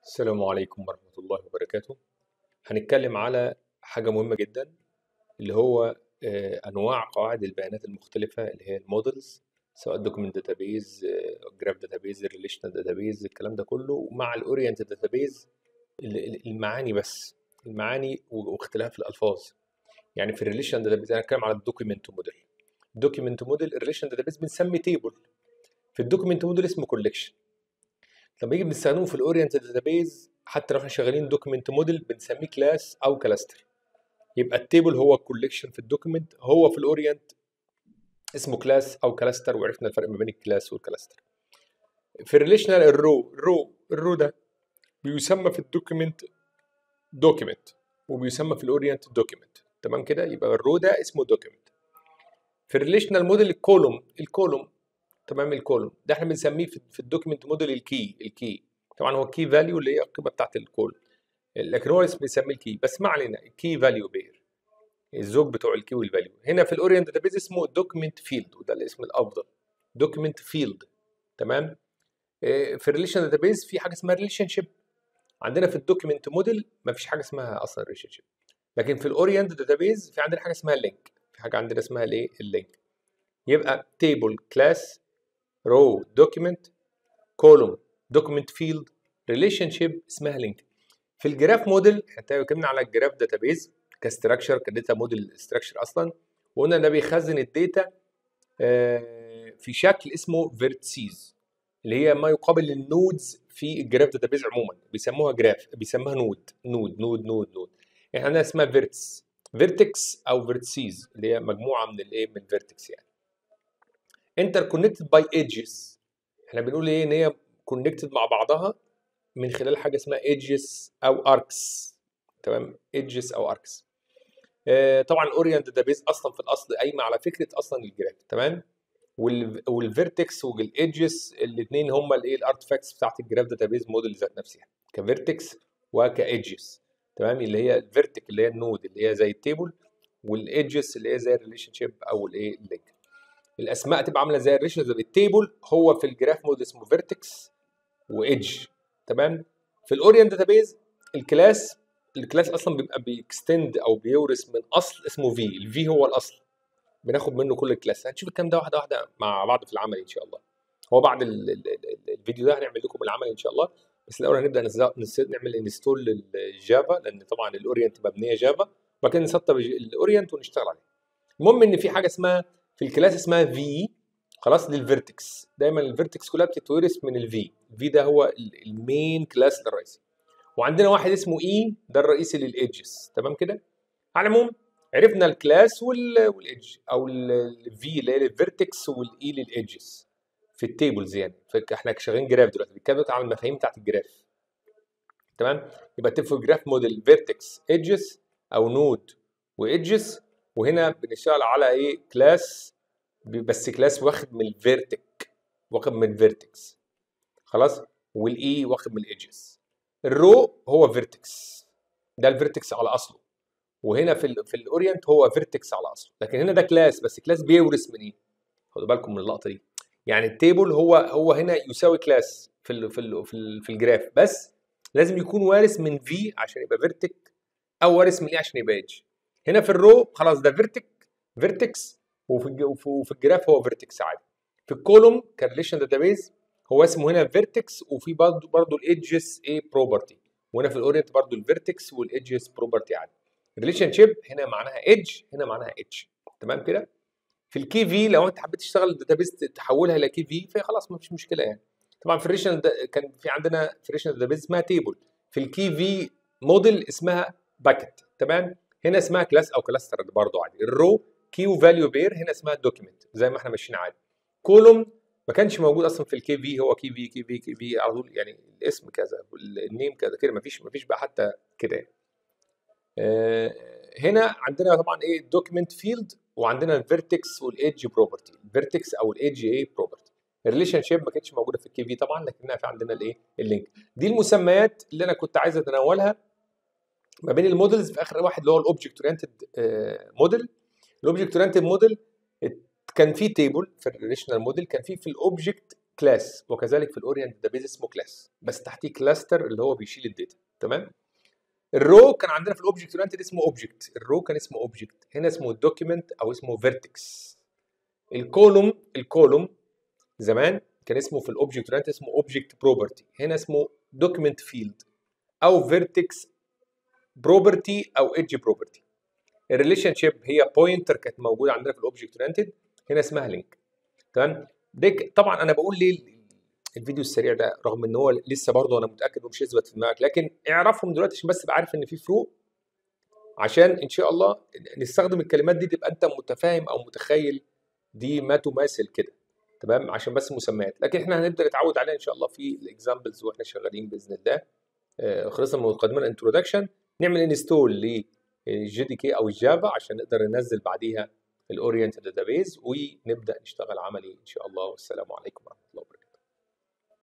السلام عليكم ورحمة الله وبركاته هنتكلم على حاجة مهمة جدا اللي هو آه، أنواع قواعد البيانات المختلفة اللي هي المودلز سواء دوكيمنت داتابيز جراف داتابيز ريليشنال داتابيز الكلام ده كله مع الأورينت داتابيز المعاني بس المعاني واختلاف الألفاظ يعني في الريليشنال داتابيز أنا هتكلم على الدوكيمنت موديل الدوكيمنت موديل الريليشنال داتابيز بنسمي تيبل في الدوكيمنت موديل اسمه كولكشن لما يجي بنستخدمه في الاورينت داتابيز حتى لو احنا شغالين دوكيمنت موديل بنسميه كلاس او كلاستر يبقى التيبل هو الكوليكشن في الدوكيمنت هو في الاورينت اسمه كلاس او كلاستر وعرفنا الفرق ما بين الكلاس والكلاستر في الريليشنال الرو الرو الرو ده بيسمى في الدوكيمنت دوكيمنت وبيسمى في الاورينت دوكيمنت تمام كده يبقى الرو ده اسمه دوكيمنت في الريليشنال موديل الكولوم الكولوم تمام الكولوم ده احنا بنسميه في في الدوكيمنت موديل الكي الكي طبعا هو الكي فاليو اللي هي القيمه بتاعت الكول لكن هو اسمه بيسميه الكي بس ما علينا الكي فاليو بير الزوج بتوع الكي والفاليو هنا في الاورينت داتابيز اسمه دوكيمنت فيلد وده الاسم الافضل دوكيمنت فيلد تمام إيه، في الريليشن داتابيز في حاجه اسمها ريليشن شيب عندنا في الدوكيمنت موديل ما فيش حاجه اسمها اصلا ريليشن شيب لكن في الاورينت داتابيز في عندنا حاجه اسمها لينك في حاجه عندنا اسمها الايه اللينك يبقى تيبل كلاس رو دوكيمنت كولوم دوكيمنت فيلد ريليشن شيب اسمها لينك في الجراف موديل احنا اتكلمنا على الجراف داتابيز كستراكشر كداتا موديل ستراكشر اصلا وقلنا ده بيخزن الداتا آه، في شكل اسمه فيرتسيز اللي هي ما يقابل النودز في الجراف داتابيز عموما بيسموها جراف بيسموها نود نود نود نود نود احنا عندنا اسمها فيرتس فيرتكس او فيرتسيز اللي هي مجموعه من الايه من الفيرتكس يعني interconnected by edges احنا بنقول ايه ان هي connected مع بعضها من خلال حاجه اسمها edges او arcs تمام edges او arcs آه طبعا الاورينت داتابيز اصلا في الاصل قايمه على فكره اصلا الجراف تمام والفيرتكس والايدجز الاثنين هم الايه الارتفاكتس بتاعت الجراف داتابيز موديل ذات نفسها كفيرتكس وكايدجز تمام اللي هي الفيرتك اللي هي النود اللي هي زي التيبل والايدجز اللي هي زي الريليشن شيب او الايه اللينك الاسماء تبقى عامله زي الريشن زي التيبل هو في الجراف مود اسمه فيرتكس وايدج تمام في الاورينت داتابيز الكلاس الكلاس اصلا بيبقى بيكستند او بيورث من اصل اسمه في الفي هو الاصل بناخد منه كل الكلاس هنشوف الكلام ده واحده واحده مع بعض في العمل ان شاء الله هو بعد ال ال ال الفيديو ده هنعمل لكم العمل ان شاء الله بس الاول هنبدا نز- نعمل انستول للجافا لان طبعا الاورينت مبنيه جافا وبعد كده نسطب الاورينت ونشتغل عليه المهم ان في حاجه اسمها في الكلاس اسمها في خلاص للفيرتكس دايما الفيرتكس كلها بتتورث من الفي الفي ده هو ال- المين كلاس الرئيسي وعندنا واحد اسمه اي ده الرئيسي للايدجز تمام كده على العموم عرفنا الكلاس والايدج او الفي اللي هي الفيرتكس والاي للايدجز في التيبلز يعني فاحنا شغالين جراف دلوقتي بنتكلم دلوقتي على المفاهيم بتاعت الجراف تمام يبقى تفرق جراف موديل فيرتكس ايدجز او نود وايدجز وهنا بنشتغل على ايه كلاس بس كلاس واخد من الفيرتك واخد من الفيرتكس خلاص والاي واخد من الايدجز الرو هو فيرتكس ده الفيرتكس على اصله وهنا في ال في الاورينت هو فيرتكس على اصله لكن هنا ده كلاس بس كلاس بيورث من ايه خدوا بالكم من اللقطه دي يعني التيبل هو هو هنا يساوي كلاس في ال في ال في, ال في الجراف بس لازم يكون وارث من في عشان يبقى فيرتك او وارث من ايه عشان يبقى ايدج هنا في الرو خلاص ده فيرتك فيرتكس وفي الج- وفي وفي الجراف هو فيرتكس عادي في الكولوم كريليشن داتابيز هو اسمه هنا فيرتكس وفي برضه برضه الايدجز ايه بروبرتي وهنا في الاورينت برضه الفيرتكس والايدجز بروبرتي عادي ريليشن شيب هنا معناها ايدج هنا معناها ايدج تمام كده في الكي في لو انت حبيت تشتغل الداتابيز تحولها الى كي في فخلاص ما فيش مشكله يعني طبعا في الريليشن كان في عندنا في الريليشن داتابيز اسمها تيبل في الكي في موديل اسمها باكت تمام هنا اسمها كلاس او كلاستر برضه عادي الرو كيو فاليو بير هنا اسمها دوكيمنت زي ما احنا ماشيين عادي كولوم ما كانش موجود اصلا في الكي في هو كي في كي في كي في على طول يعني الاسم كذا النيم كذا كده ما فيش ما فيش بقى حتى كده يعني. آه، هنا عندنا طبعا ايه الدوكيمنت فيلد وعندنا الفيرتكس والايدج بروبرتي الفيرتكس او الايدج ايه بروبرتي الريليشن شيب ما كانتش موجوده في الكي في طبعا لكنها في عندنا الايه اللينك دي المسميات اللي انا كنت عايز اتناولها ما بين المودلز في اخر واحد اللي هو الاوبجكت اورينتد موديل الاوبجكت اورينتد موديل كان في تيبل في الريليشنال موديل كان في في الاوبجكت كلاس وكذلك في الاورينت داتابيز اسمه كلاس بس تحتيه كلاستر اللي هو بيشيل الداتا تمام الرو كان عندنا في الاوبجكت اورينتد اسمه اوبجكت الرو كان اسمه اوبجكت هنا اسمه دوكيمنت او اسمه فيرتكس الكولوم الكولوم زمان كان اسمه في الاوبجكت اورينتد اسمه اوبجكت بروبرتي هنا اسمه دوكيمنت فيلد او فيرتكس بروبرتي او ايدج بروبرتي الريليشن شيب هي بوينتر كانت موجوده عندنا في الاوبجكت اورينتد هنا اسمها لينك تمام ديك طبعا انا بقول ليه الفيديو السريع ده رغم ان هو لسه برضه انا متاكد مش يثبت في دماغك لكن اعرفهم دلوقتي عشان بس تبقى عارف ان في فروق عشان ان شاء الله نستخدم الكلمات دي تبقى انت متفاهم او متخيل دي ما تماثل كده تمام عشان بس مسميات لكن احنا هنبدا نتعود عليها ان شاء الله في الاكزامبلز واحنا شغالين باذن الله آه، خلصنا من مقدمه الانترودكشن نعمل انستول للجي دي كي او الجافا عشان نقدر ننزل بعديها الاورينت داتابيز ونبدا نشتغل عملي ان شاء الله والسلام عليكم ورحمه الله وبركاته